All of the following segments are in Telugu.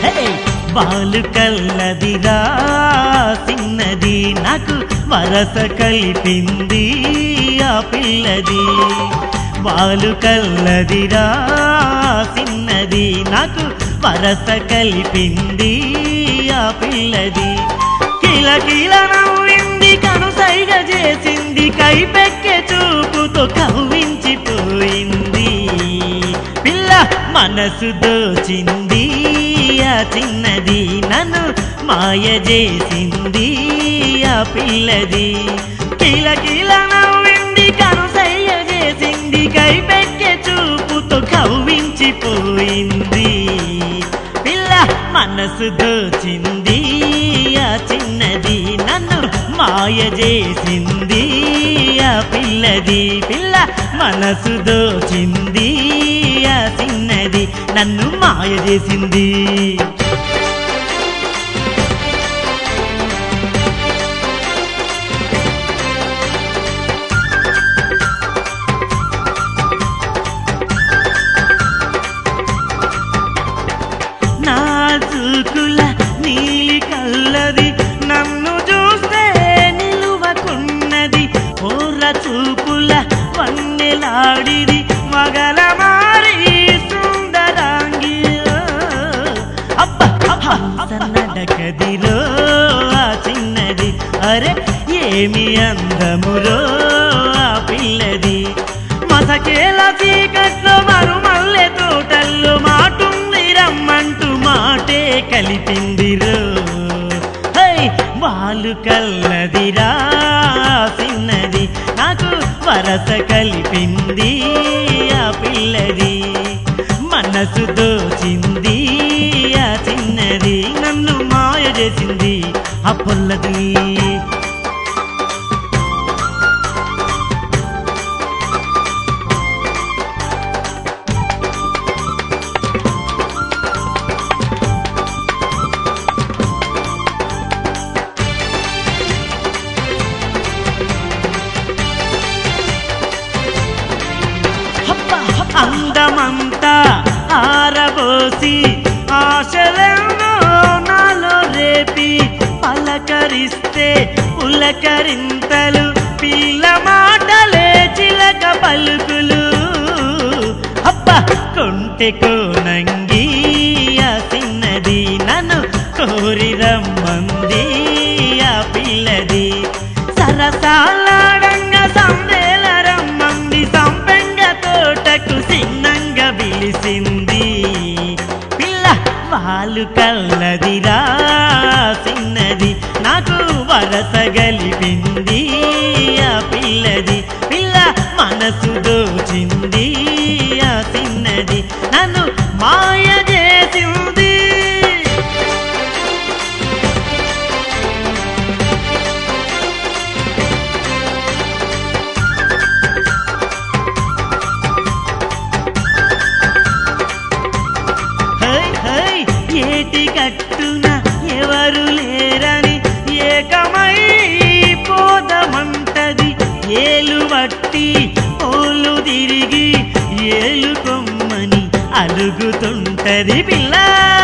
హే! బాలు కల్లదిరా చిన్నది నాకు వరస కలిపింది ఆ పిల్లది బాలు కల్లదిరా చిన్నది నాకు వరస కలిపింది ఆ పిల్లది కిల కిల నవ్వింది కనుసైగ చేసింది కైపెక్కె చూపుతో కవ్వించిపోయింది పిల్ల మనసు దోచింది ఆ చిన్నది నన్ను మాయ చేసింది ఆ పిల్లది కిల కిల నవ్వింది కనుసయ్య చేసింది కైపెక్కె చూపుతో కవ్వించిపోయింది పిల్ల మనసు దోచింది ఆ చిన్నది నన్ను మాయ చేసింది ఆ పిల్లది పిల్ల మనసు దోచింది ఆ చిన్నది నన్ను మాయ చేసింది నా చూకుల నీలి కల్లది నన్ను చూస్తే నిలువకున్నది ఓర్ర చూపుల వన్నెలాడిది మగల మారి సుందరాంగి అబ్బ సన్నడకదిరో ఆ చిన్నది అరే ఏమి అందమురో ఆ పిల్లది మసకేల చీకట్లో మరుమల్లె తోటల్లో మాటుంది రమ్మంటూ మాటే కలిపిందిరో హై వాళ్ళు కల్లదిరా చిన్నది నాకు వరస కలిపింది ఆ పిల్లది మనసు దోచింది ఆ చిన్నది నన్ను మాయ చేసింది ఆ పొల్లది హప్ప హప్ప అందమంతా ఆరబోసి ఆశలను నాలో రేపి పలకరిస్తే పులకరింతలు పిల్ల మాటలే చిలక పలుకులు అబ్బ కొంటె కోనంగి ఆ చిన్నది నన్ను కోరి రమ్మంది ఆ పిల్లది సరసాలాడంగా సందేల రమ్మంది సంపెంగ తోటకు సిన్నంగా పిలిసింది పిల్ల వాళ్ళు కల్లదిరా చిన్నది నాకు వరస గలిపింది ఆ పిల్లది పిల్ల మనసు దోచింది ఆ చిన్నది నన్ను మాయ చేసింది హై హై ఏటి కట్టున ఎవరు లేరని ఏకమై పోదమంటది ఏలు బట్టి ఓలు తిరిగి ఏలు కొమ్మని అలుగుతుంటది పిల్ల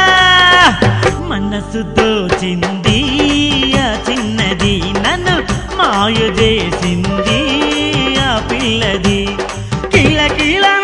మనసు దోచింది ఆ చిన్నది నన్ను మాయ చేసింది ఆ పిల్లది కిల కిల